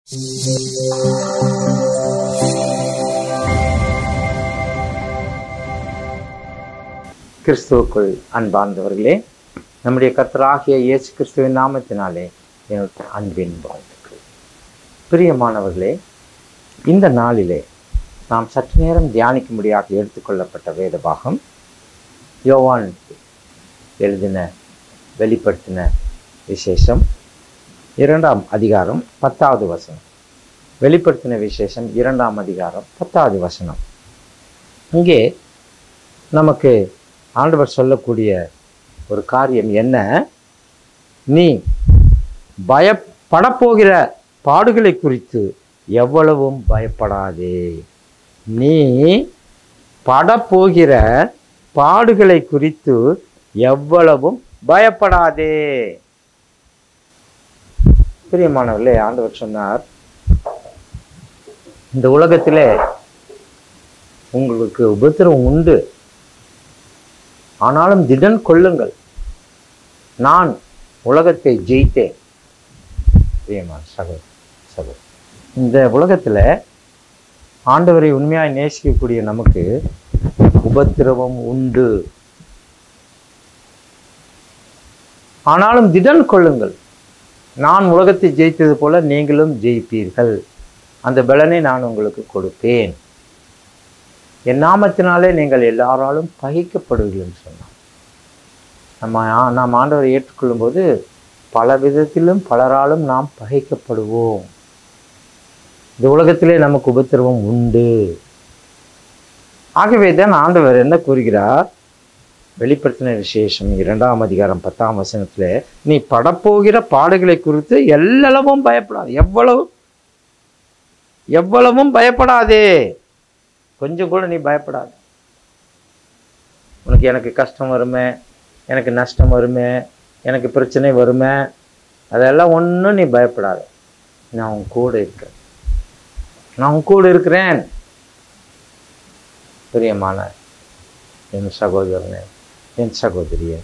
கிறிஸ்துவுக்குள் அன்பார்ந்தவர்களே நம்முடைய கர்த்தராகிய இயேசு கிறிஸ்துவின் நாமத்தினாலே என்னுடைய அன்பின் வாழ்த்துக்கள் பிரியமானவர்களே இந்த நாளிலே நாம் சற்று நேரம் தியானிக்கும்படியாக எடுத்துக்கொள்ளப்பட்ட வேத பாகம் யோவான் எழுதின வெளிப்படுத்தின விசேஷம் இரண்டாம் அதிகாரம் பத்தாவது வசனம் வெளிப்படுத்தின விசேஷம் இரண்டாம் அதிகாரம் பத்தாவது வசனம் இங்கே நமக்கு ஆண்டவர் சொல்லக்கூடிய ஒரு காரியம் என்ன நீ பயப்படப்போகிற பாடுகளை குறித்து எவ்வளவும் பயப்படாதே நீ படப்போகிற பாடுகளை குறித்து எவ்வளவும் பயப்படாதே பிரியமானவர்களே ஆண்டவர் சொன்னார் இந்த உலகத்திலே உங்களுக்கு உபத்திரவம் உண்டு ஆனாலும் திடன் கொள்ளுங்கள் நான் உலகத்தை ஜெயித்தேன் பிரியமான சகோ சகோ இந்த உலகத்தில் ஆண்டவரை உண்மையாய் நேசிக்கக்கூடிய நமக்கு உபத்திரவம் உண்டு ஆனாலும் திடன் கொள்ளுங்கள் நான் உலகத்தை ஜெயித்தது போல நீங்களும் ஜெயிப்பீர்கள் அந்த பலனை நான் உங்களுக்கு கொடுப்பேன் என் நாமத்தினாலே நீங்கள் எல்லாராலும் பகைக்கப்படுவீர்கள் சொன்னார் நம்ம ஆ- நாம் ஆண்டவரை ஏற்றுக்கொள்ளும் போது பல விதத்திலும் பலராலும் நாம் பகைக்கப்படுவோம் இந்த உலகத்திலே நமக்கு உபத்திரவம் உண்டு ஆகவே தான் ஆண்டவர் என்ன கூறுகிறார் வெளிப்படுத்தின விசேஷம் இரண்டாம் அதிகாரம் பத்தாம் வசனத்துல நீ படப்போகிற பாடுகளை குறித்து எல்லளவும் பயப்படாது எவ்வளவு எவ்வளவும் பயப்படாதே கொஞ்சம் கூட நீ பயப்படாத உனக்கு எனக்கு கஷ்டம் வருமே எனக்கு நஷ்டம் வருமே எனக்கு பிரச்சனை வருமே அதெல்லாம் ஒன்றும் நீ பயப்படாத நான் உன் கூட இருக்கிறேன் நான் உன் கூட இருக்கிறேன் பிரியமான என் சகோதரனே என் சகோதரியே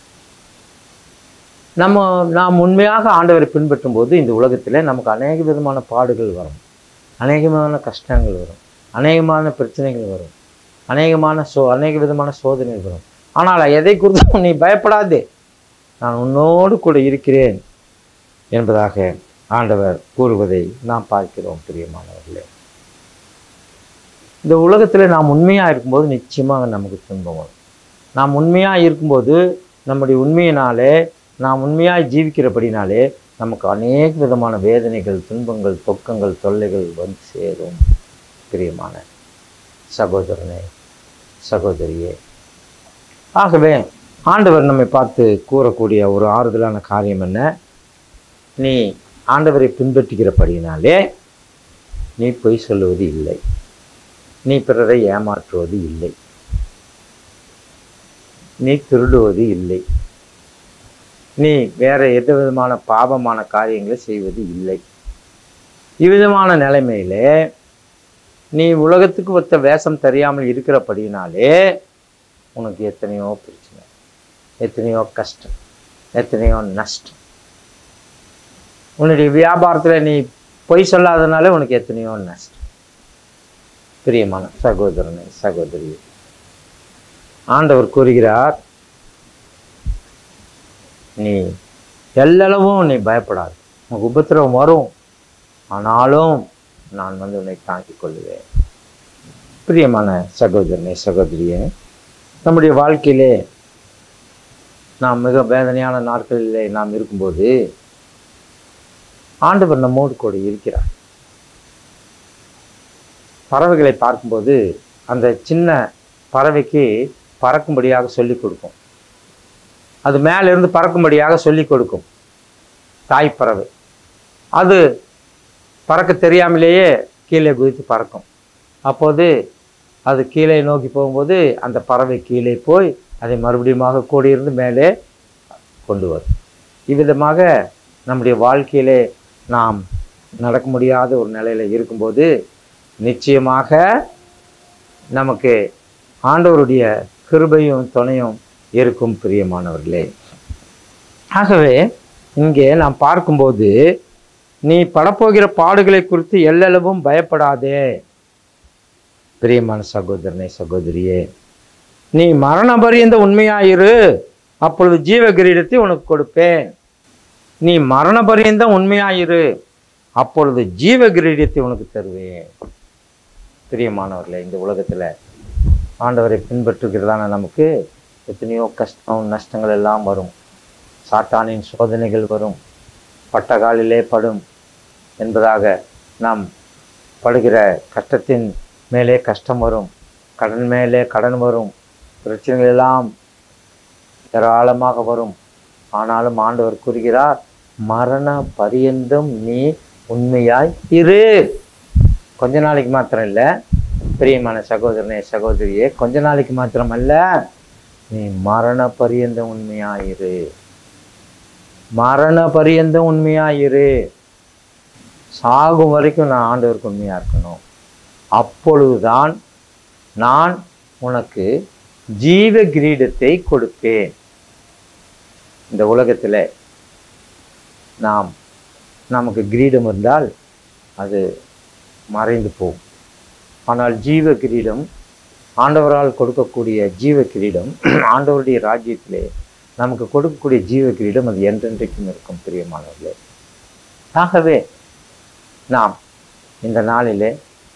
நம்ம நாம் உண்மையாக ஆண்டவரை பின்பற்றும் போது இந்த உலகத்தில் நமக்கு அநேக விதமான பாடுகள் வரும் அநேகமான கஷ்டங்கள் வரும் அநேகமான பிரச்சனைகள் வரும் அநேகமான சோ அநேக விதமான சோதனைகள் வரும் ஆனால் எதை குறித்தும் நீ பயப்படாதே நான் உன்னோடு கூட இருக்கிறேன் என்பதாக ஆண்டவர் கூறுவதை நாம் பார்க்கிறோம் பிரியமானவர்களே இந்த உலகத்தில் நாம் உண்மையாக இருக்கும்போது நிச்சயமாக நமக்கு துன்பம் வரும் நாம் உண்மையாக இருக்கும்போது நம்முடைய உண்மையினாலே நாம் உண்மையாக ஜீவிக்கிறபடினாலே நமக்கு அநேக விதமான வேதனைகள் துன்பங்கள் தொக்கங்கள் தொல்லைகள் வந்து சேரும் பிரியமான சகோதரனே சகோதரியே ஆகவே ஆண்டவர் நம்மை பார்த்து கூறக்கூடிய ஒரு ஆறுதலான காரியம் என்ன நீ ஆண்டவரை பின்பற்றுகிறபடியினாலே நீ பொய் சொல்லுவது இல்லை நீ பிறரை ஏமாற்றுவது இல்லை நீ திருடுவது இல்லை நீ வேற எந்த விதமான பாவமான காரியங்களை செய்வது இல்லை இவ்விதமான நிலைமையிலே நீ உலகத்துக்கு ஒத்த வேஷம் தெரியாமல் இருக்கிறபடினாலே உனக்கு எத்தனையோ பிரச்சனை எத்தனையோ கஷ்டம் எத்தனையோ நஷ்டம் உன்னுடைய வியாபாரத்தில் நீ பொய் சொல்லாதனாலே உனக்கு எத்தனையோ நஷ்டம் பிரியமான சகோதரனை சகோதரி ஆண்டவர் கூறுகிறார் நீ எல்லளவும் நீ பயப்படாது உனக்கு உபத்திரவம் வரும் ஆனாலும் நான் வந்து உன்னை தாங்கிக் கொள்ளுவேன் பிரியமான சகோதரனே சகோதரியே நம்முடைய வாழ்க்கையிலே நாம் மிக வேதனையான நாட்களிலே நாம் இருக்கும்போது ஆண்டவர் நம்மோடு கூட இருக்கிறார் பறவைகளை பார்க்கும்போது அந்த சின்ன பறவைக்கு பறக்கும்படியாக சொல்லிக் கொடுக்கும் அது மேலிருந்து பறக்கும்படியாக சொல்லிக் கொடுக்கும் தாய் பறவை அது பறக்க தெரியாமலேயே கீழே குதித்து பறக்கும் அப்போது அது கீழே நோக்கி போகும்போது அந்த பறவை கீழே போய் அதை மறுபடியுமாக கூடியிருந்து மேலே கொண்டு வரும் இவ்விதமாக நம்முடைய வாழ்க்கையிலே நாம் நடக்க முடியாத ஒரு நிலையில் இருக்கும்போது நிச்சயமாக நமக்கு ஆண்டவருடைய கிருபையும் துணையும் இருக்கும் பிரியமானவர்களே ஆகவே இங்கே நாம் பார்க்கும்போது நீ படப்போகிற பாடுகளை குறித்து எல்லளவும் பயப்படாதே பிரியமான சகோதரனே சகோதரியே நீ மரண பரியந்த உண்மையாயிரு அப்பொழுது ஜீவ கிரீடத்தை உனக்கு கொடுப்பேன் நீ மரண பரியந்தம் உண்மையாயிரு அப்பொழுது ஜீவ கிரீடத்தை உனக்கு தருவேன் பிரியமானவர்களே இந்த உலகத்தில் ஆண்டவரை பின்பற்றுகிறதான நமக்கு எத்தனையோ கஷ்டம் நஷ்டங்கள் எல்லாம் வரும் சாத்தானின் சோதனைகள் வரும் பட்டகாலிலே படும் என்பதாக நாம் படுகிற கஷ்டத்தின் மேலே கஷ்டம் வரும் கடன் மேலே கடன் வரும் பிரச்சனைகள் எல்லாம் ஏராளமாக வரும் ஆனாலும் ஆண்டவர் கூறுகிறார் மரண பரியந்தம் நீ உண்மையாய் இரு கொஞ்ச நாளைக்கு மாத்திரம் இல்லை பிரியமான சகோதரனே சகோதரியே கொஞ்ச நாளைக்கு மாத்திரம் அல்ல நீ மரண பரியந்தம் உண்மையாயிரு மரண பரியந்தம் உண்மையாயிரு சாகும் வரைக்கும் நான் ஆண்டவருக்கு உண்மையாக இருக்கணும் அப்பொழுதுதான் நான் உனக்கு ஜீவ கிரீடத்தை கொடுப்பேன் இந்த உலகத்தில் நாம் நமக்கு கிரீடம் இருந்தால் அது மறைந்து போகும் ஆனால் ஜீவ கிரீடம் ஆண்டவரால் கொடுக்கக்கூடிய ஜீவ கிரீடம் ஆண்டவருடைய ராஜ்யத்திலே நமக்கு கொடுக்கக்கூடிய ஜீவ கிரீடம் அது என்றென்றைக்கும் இருக்கும் பிரியமானவர்களே ஆகவே நாம் இந்த நாளிலே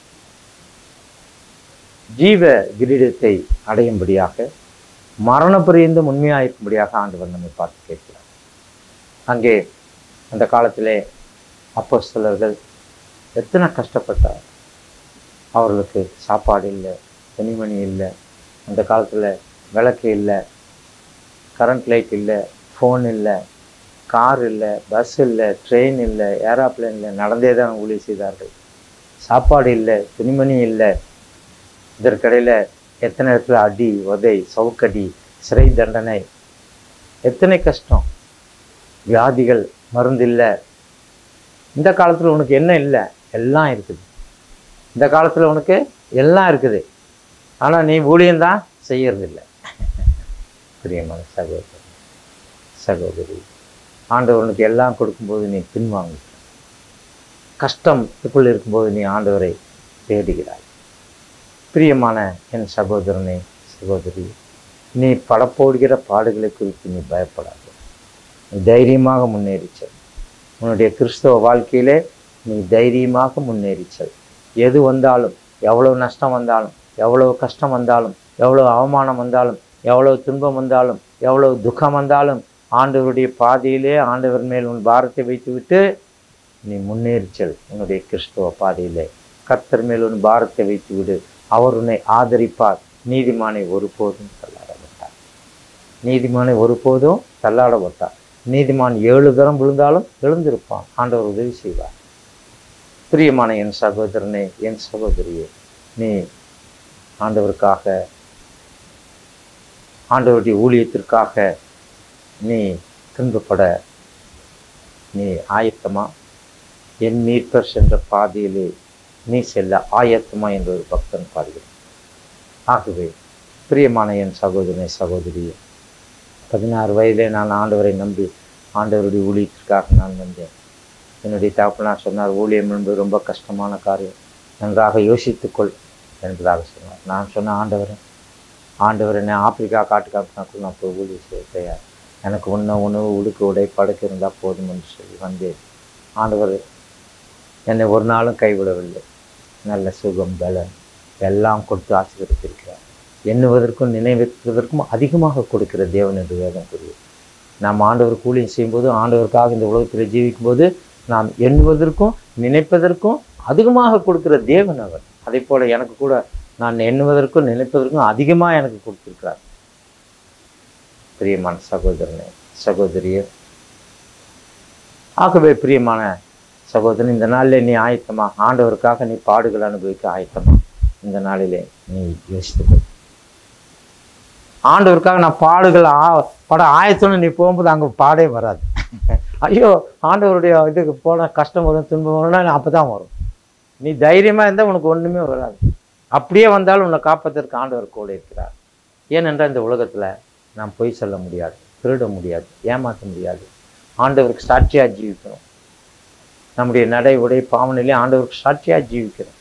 ஜீவ கிரீடத்தை அடையும்படியாக மரண பரியந்தம் உண்மையாக இருக்கும்படியாக ஆண்டவர் நம்மை பார்த்து கேட்கிறார் அங்கே அந்த காலத்திலே அப்போஸ்தலர்கள் எத்தனை கஷ்டப்பட்டார் அவர்களுக்கு சாப்பாடு இல்லை துணிமணி இல்லை அந்த காலத்தில் விளக்கு இல்லை கரண்ட் லைட் இல்லை ஃபோன் இல்லை கார் இல்லை பஸ் இல்லை ட்ரெயின் இல்லை ஏரோப்ளேன் இல்லை நடந்தே தான் ஊழிய செய்தார்கள் சாப்பாடு இல்லை துணிமணி இல்லை இதற்கிடையில் எத்தனை இடத்துல அடி உதை சவுக்கடி சிறை தண்டனை எத்தனை கஷ்டம் வியாதிகள் மருந்து இல்லை இந்த காலத்தில் உனக்கு என்ன இல்லை எல்லாம் இருக்குது இந்த காலத்தில் உனக்கு எல்லாம் இருக்குது ஆனால் நீ ஊழியம்தான் செய்யறதில்லை பிரியமான சகோதரி சகோதரி ஆண்டவர் உனக்கு எல்லாம் கொடுக்கும்போது நீ பின்வாங்கு கஷ்டம் இதுக்குள் இருக்கும்போது நீ ஆண்டவரை தேடுகிறாய் பிரியமான என் சகோதரனே சகோதரி நீ படப்போடுகிற பாடுகளை குறித்து நீ பயப்படாது நீ தைரியமாக முன்னேறிச்சல் உன்னுடைய கிறிஸ்தவ வாழ்க்கையிலே நீ தைரியமாக முன்னேறிச்சல் எது வந்தாலும் எவ்வளவு நஷ்டம் வந்தாலும் எவ்வளவு கஷ்டம் வந்தாலும் எவ்வளவு அவமானம் வந்தாலும் எவ்வளவு துன்பம் வந்தாலும் எவ்வளவு துக்கம் வந்தாலும் ஆண்டவருடைய பாதையிலே ஆண்டவர் மேல் உன் பாரத்தை வைத்துவிட்டு நீ முன்னேறிச்சல் உன்னுடைய கிறிஸ்தவ பாதையிலே கர்த்தர் மேல் உன் பாரத்தை வைத்து விடு அவர் உன்னை ஆதரிப்பார் நீதிமானை ஒருபோதும் தள்ளாட மாட்டார் நீதிமானை ஒருபோதும் தள்ளாட மாட்டார் நீதிமான் ஏழு தரம் விழுந்தாலும் எழுந்திருப்பான் ஆண்டவர் உதவி செய்வார் பிரியமான என் சகோதரனே என் சகோதரியே நீ ஆண்டவருக்காக ஆண்டவருடைய ஊழியத்திற்காக நீ துன்பப்பட நீ ஆயத்தமா என் மீட்பர் சென்ற பாதையிலே நீ செல்ல ஆயத்தமா என்று ஒரு பக்தன் பாடுகிறான் ஆகவே பிரியமான என் சகோதரனை சகோதரியே பதினாறு வயதிலே நான் ஆண்டவரை நம்பி ஆண்டவருடைய ஊழியத்திற்காக நான் வந்தேன் என்னுடைய தகப்பனார் சொன்னார் ஊழியம் என்பது ரொம்ப கஷ்டமான காரியம் நன்றாக யோசித்துக்கொள் என்பதாக சொன்னார் நான் சொன்ன ஆண்டவரை ஆண்டவர் என்னை ஆப்பிரிக்கா காட்டுக்காக நான் போய் ஊழியம் செய்ய தயார் எனக்கு உண்ண உணவு உடுக்கு உடை படுக்க இருந்தால் போதும் என்று சொல்லி வந்தேன் ஆண்டவர் என்னை ஒரு நாளும் கைவிடவில்லை நல்ல சுகம் பலன் எல்லாம் கொடுத்து ஆசீர்வதித்திருக்கிறார் எண்ணுவதற்கும் நினைவதற்கும் அதிகமாக கொடுக்கிற தேவன் என்று வேதம் கூறியது நாம் ஆண்டவர் கூலியம் செய்யும்போது ஆண்டவருக்காக இந்த உலகத்தில் ஜீவிக்கும்போது நாம் எண்ணுவதற்கும் நினைப்பதற்கும் அதிகமாக கொடுக்கிற தேவன் அவர் அதே போல எனக்கு கூட நான் எண்ணுவதற்கும் நினைப்பதற்கும் அதிகமாக எனக்கு கொடுத்திருக்கிறார் பிரியமான சகோதரனே சகோதரியே ஆகவே பிரியமான சகோதரன் இந்த நாளிலே நீ ஆயத்தமா ஆண்டவருக்காக நீ பாடுகள் அனுபவிக்க ஆயத்தமா இந்த நாளிலே நீ யோசித்துக்கொள் ஆண்டவருக்காக நான் பாடுகள் ஆ பட ஆயத்தம்னு நீ போகும்போது அங்கே பாடே வராது ஐயோ ஆண்டவருடைய இதுக்கு போனால் கஷ்டம் வரும் துன்பம் வரும்னா அப்போ தான் வரும் நீ தைரியமாக இருந்தால் உனக்கு ஒன்றுமே வராது அப்படியே வந்தாலும் உன்னை காப்பதற்கு ஆண்டவர் கூட இருக்கிறார் ஏனென்றால் இந்த உலகத்தில் நாம் பொய் சொல்ல முடியாது திருட முடியாது ஏமாற்ற முடியாது ஆண்டவருக்கு சாட்சியாக ஜீவிக்கணும் நம்முடைய நடை உடை பாவனையிலே ஆண்டவருக்கு சாட்சியாக ஜீவிக்கிறோம்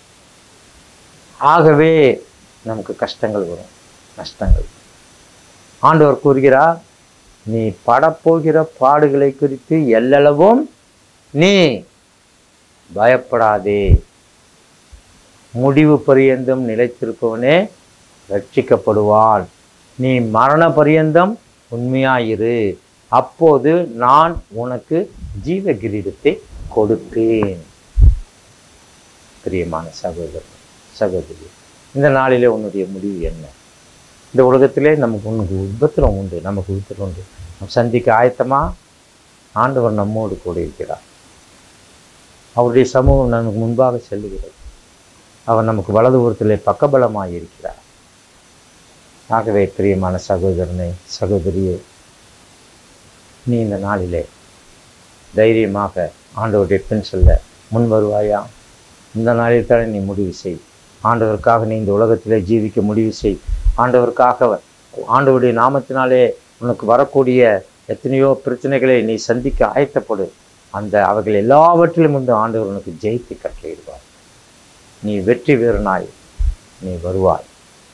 ஆகவே நமக்கு கஷ்டங்கள் வரும் நஷ்டங்கள் ஆண்டவர் கூறுகிறார் நீ படப்போகிற பாடுகளை குறித்து எல்லளவும் நீ பயப்படாதே முடிவு பரியந்தம் நிலைத்திருப்பவனே ரட்சிக்கப்படுவான் நீ மரண பரியந்தம் உண்மையாயிரு அப்போது நான் உனக்கு ஜீவ கிரீடத்தை கொடுப்பேன் பிரியமான சகோதரர் சகோதரி இந்த நாளிலே உன்னுடைய முடிவு என்ன இந்த உலகத்திலே நமக்கு உனக்கு உபத்திரம் உண்டு நமக்கு உபத்திரம் உண்டு நம்ம சந்திக்க ஆயத்தமா ஆண்டவர் நம்மோடு கூட இருக்கிறார் அவருடைய சமூகம் நமக்கு முன்பாக செல்லுகிறது அவர் நமக்கு வலது புறத்திலே பக்கபலமாக இருக்கிறார் ஆகவே பிரியமான சகோதரனை சகோதரியே நீ இந்த நாளிலே தைரியமாக ஆண்டவருடைய பின் சொல்ல முன் வருவாயா இந்த நாளில் தானே நீ முடிவு செய் ஆண்டவருக்காக நீ இந்த உலகத்திலே ஜீவிக்க முடிவு செய் ஆண்டவருக்காக ஆண்டவருடைய நாமத்தினாலே உனக்கு வரக்கூடிய எத்தனையோ பிரச்சனைகளை நீ சந்திக்க ஆயத்தப்படு அந்த அவைகள் எல்லாவற்றிலும் வந்து ஆண்டவர் உனக்கு ஜெயித்து கட்டளையிடுவார் நீ வெற்றி வீரனாய் நீ வருவாய்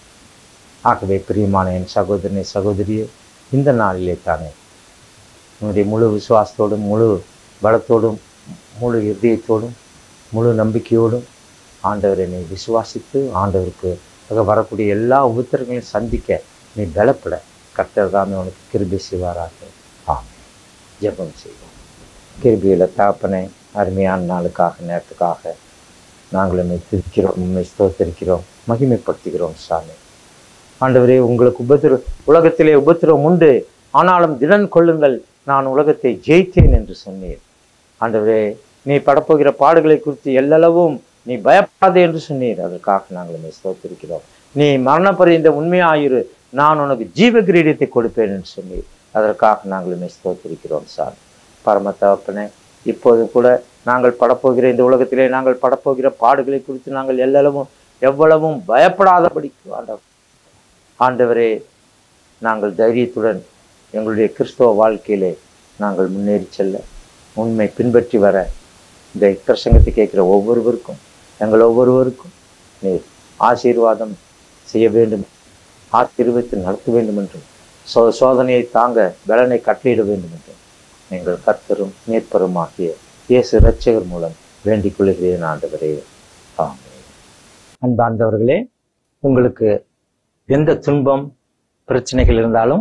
ஆகவே பிரியமான என் சகோதரனை சகோதரியே இந்த நாளிலே தானே உன்னுடைய முழு விசுவாசத்தோடும் முழு பலத்தோடும் முழு இதயத்தோடும் முழு நம்பிக்கையோடும் ஆண்டவரை நீ விசுவாசித்து ஆண்டவருக்கு ஆக வரக்கூடிய எல்லா உபத்திரங்களையும் சந்திக்க நீ பலப்பட கர்த்தர் தாமே உனக்கு கிருபி செய்வாராக ஆமென் ஜெபம் செய்வோம் கிருபியில் தாப்பனை அருமையான நாளுக்காக நேரத்துக்காக நாங்கள் உண்மை திருக்கிறோம் உண்மை ஸ்தோத்திருக்கிறோம் மகிமைப்படுத்துகிறோம் சாமி ஆண்டவரே உங்களுக்கு உபத்திர உலகத்திலே உபத்திரம் உண்டு ஆனாலும் திடன் கொள்ளுங்கள் நான் உலகத்தை ஜெயித்தேன் என்று சொன்னீர் ஆண்டவரே நீ படப்போகிற பாடுகளை குறித்து எல்லளவும் நீ பயப்படாதே என்று சொன்னீர் அதற்காக நாங்கள் உண்மை ஸ்தோத்திருக்கிறோம் நீ மரணப்பறிந்த உண்மையாயிரு நான் உனக்கு ஜீவ கிரீடத்தை கொடுப்பேன் என்று சொன்னீர் அதற்காக நாங்கள் உண்மை ஸ்தோத்திருக்கிறோம் சார் பரம தகப்பனே இப்போது கூட நாங்கள் படப்போகிற இந்த உலகத்திலே நாங்கள் படப்போகிற பாடுகளை குறித்து நாங்கள் எல்லளவும் எவ்வளவும் பயப்படாதபடிக்கு ஆண்டவர் ஆண்டவரே நாங்கள் தைரியத்துடன் எங்களுடைய கிறிஸ்தவ வாழ்க்கையிலே நாங்கள் முன்னேறி செல்ல உண்மை பின்பற்றி வர இந்த பிரசங்கத்தை கேட்கிற ஒவ்வொருவருக்கும் எங்கள் ஒவ்வொருவருக்கும் நீர் ஆசீர்வாதம் செய்ய வேண்டும் ஆசீர்வத்தை நடத்த வேண்டும் என்றும் சோ சோதனையை தாங்க பலனை கட்டளையிட வேண்டும் என்றும் எங்கள் கர்த்தரும் மீட்பருமாகிய இயேசு இரட்சகர் மூலம் வேண்டிக் கொள்கிறேன் ஆண்டவரே ஆமென் அன்பார்ந்தவர்களே உங்களுக்கு எந்த துன்பம் பிரச்சனைகள் இருந்தாலும்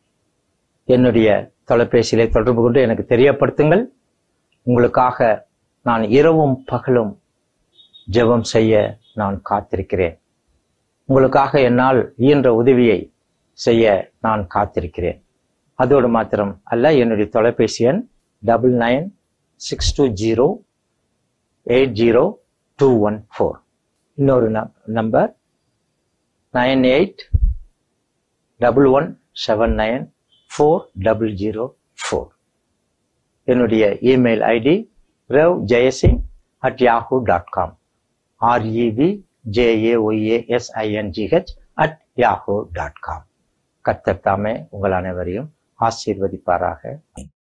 என்னுடைய தொலைபேசியிலே தொடர்பு கொண்டு எனக்கு தெரியப்படுத்துங்கள் உங்களுக்காக நான் இரவும் பகலும் ஜெபம் செய்ய நான் காத்திருக்கிறேன் உங்களுக்காக என்னால் இயன்ற உதவியை செய்ய நான் காத்திருக்கிறேன் அதோடு மாத்திரம் அல்ல என்னுடைய தொலைபேசி எண் double nine six two zero eight zero two one four இன்னொரு number nine eight double one seven nine four double zero four என்னுடைய email ID Rev Jayasingh at Yahoo dot com REV JAYASINGH at Yahoo dot com கர்த்தர் தாமே உங்கள் அனைவரையும் ஆசீர்வதிப்பாராக